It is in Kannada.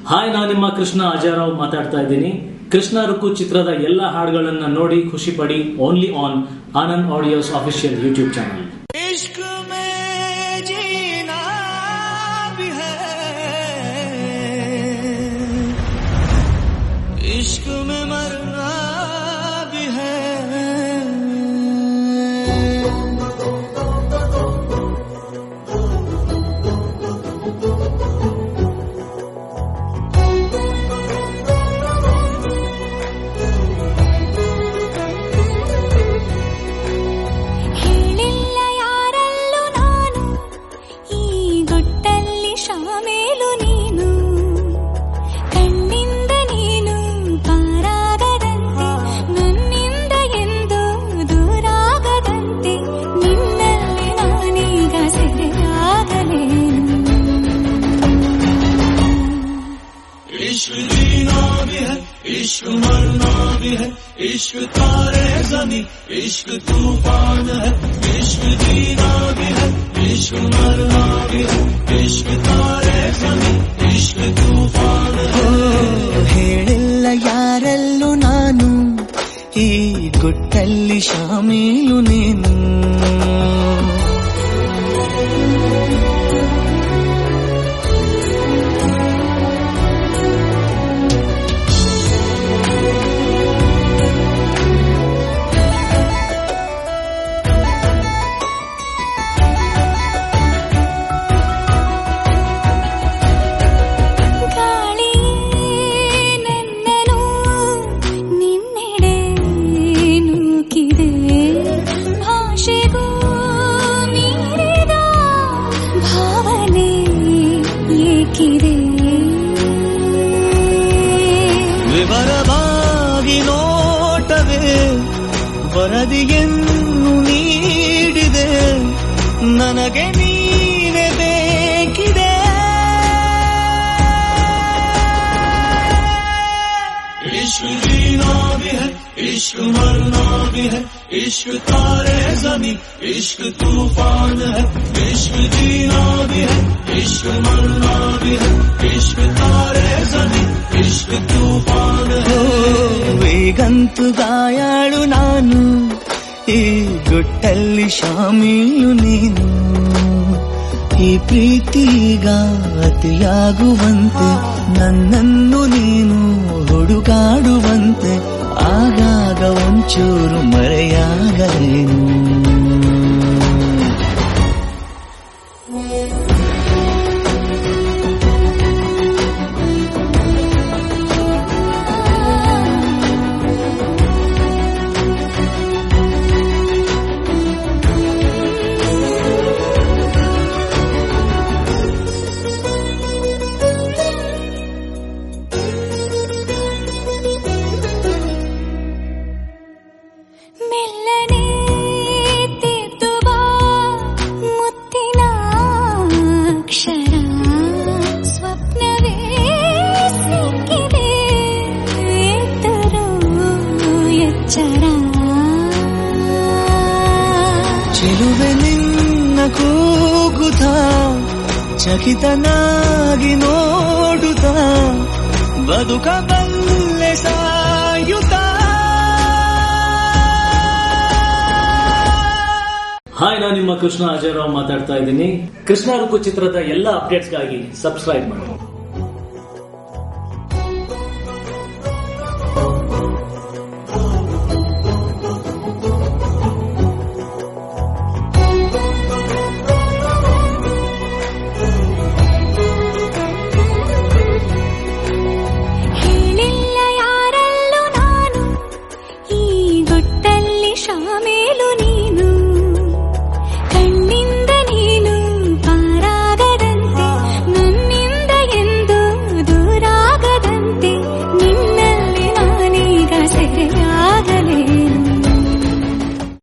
ಹಾಯ್ ನಾನು ನಿಮ್ಮ ಕೃಷ್ಣ ಅಜಯರಾವ್ ಮಾತಾಡ್ತಾ ಇದ್ದೀನಿ ಕೃಷ್ಣ ರುಕು ಚಿತ್ರದ ಎಲ್ಲ ಹಾಡುಗಳನ್ನ ನೋಡಿ ಖುಷಿ ಪಡಿ only on Anand audios official YouTube channel इश्क में जीना भी है इश्क में मरना भी है ಹೇಳಿಲ್ಲ ಯಾರಲ್ಲೂ ನಾನು ಈ ಗುಟ್ಟಲ್ಲಿ ಶಾಮೇಲು ನೀನು ಕಣ್ಣಿಂದ ನೀನು ಪಾರಾಗದಂತೆ ನನ್ನಿಂದ ಎಂದು ದೂರಾಗದಂತೆ ನಿನ್ನಲ್ಲಿ ನಾನೀಗ ಸೆರೆಯಾಗಲೇನು इश्क जीना भी है इश्क मरना भी है इश्क तारे जमी इश्क तूफान है इश्क जीना भी है इश्क मरना भी है इश्क तारे जमी इश्क तूफान है ಹೇಳಿಲ್ಲ ಯಾರಲ್ಲೂ ನಾನು ಈ ಗುಟ್ಟಲ್ಲಿ ಶಾಮೀಲು ನೀನು ಗಾಳಿ ನನ್ನನು ನಿನ್ನೆಡೆ ನೂಕಿದೆ ಭಾಷೆಗೂ ಮೀರಿದ ಭಾವನೆ ಏಕಿದೆ ವಿವರವಾಗಿ ನೋಟವೇ ವರದಿಯನ್ನು ನೀಡಿದೆ ನನಗೆ ನೀನೆ ಬೇಕಿದೆ इश्क जीना भी है इश्क मरना भी है इश्क तारे जमी इश्क तूफान है इश्क जीना भी है इश्क मरना भी है इश्क तारे जमी इश्क तूफान है ವೇಗಂತು ಗಾಯಾಳು ನಾನು ಈ ಗುಟ್ಟಲ್ಲಿ ಶಾಮೀಲು ನೀನು ಈ ಪ್ರೀತಿಗ ಅತಿಯಾಗುವಂತೆ ನನ್ನನ್ನು ನೀನು ಹುಡುಗಾಡುವಂತೆ ಆಗಾಗ ಒಂಚೂರು ಮರೆಯಾಗಲೇನು ಮೆಲ್ಲನೆ ತಿದ್ದುವ ಮುತ್ತಿನ ಅಕ್ಷರ ಸ್ವಪ್ನವೇ ಸಿಕ್ಕಿದೆ ಎತ್ತರು ಎಚ್ಚರ ಚೆಲುವೆ ನಿನ್ನ ಕೂಗುತ್ತ ಚಕಿತನಾಗಿ ನೋಡುತ್ತ ಬದುಕಬಲ್ಲೆ ಸಾಯುತ್ತ ಹಾಯ್ ನಾನು ನಿಮ್ಮ ಕೃಷ್ಣ ಅಜಯರಾವ್ ಮಾತಾಡ್ತಾ ಇದ್ದೀನಿ ಕೃಷ್ಣ ರುಕು ಚಿತ್ರದ ಎಲ್ಲ ಅಪ್ಡೇಟ್ಸ್ಗಾಗಿ ಸಬ್ಸ್ಕ್ರೈಬ್ ಮಾಡಿ